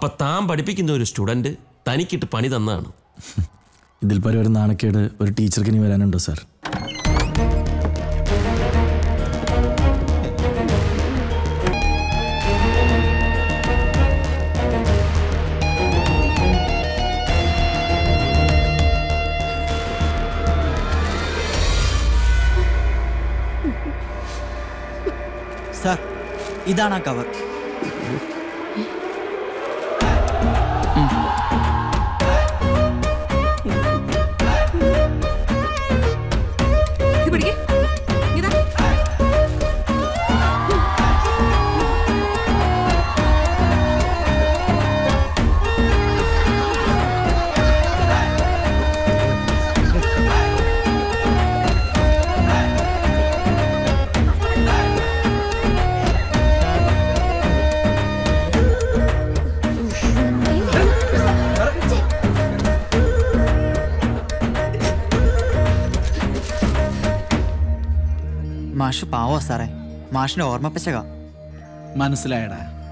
അപ്പൊ താൻ പഠിപ്പിക്കുന്ന ഒരു സ്റ്റുഡന്റ് തനിക്കിട്ട് പണി തന്നാണ് ഇതിൽ പരം ഒരു നാണക്കേട് ഒരു ടീച്ചർക്ക് ഇനി വരാനുണ്ടോ സാർ സാർ ഇതാണ് ആ കവർ ഇത് പിടിക്ക്. ഇതാ. മാഷ് പാവോ സാറേ മാഷിന്റെ ഓർമ്മ പെശക മനസ്സിലായടാ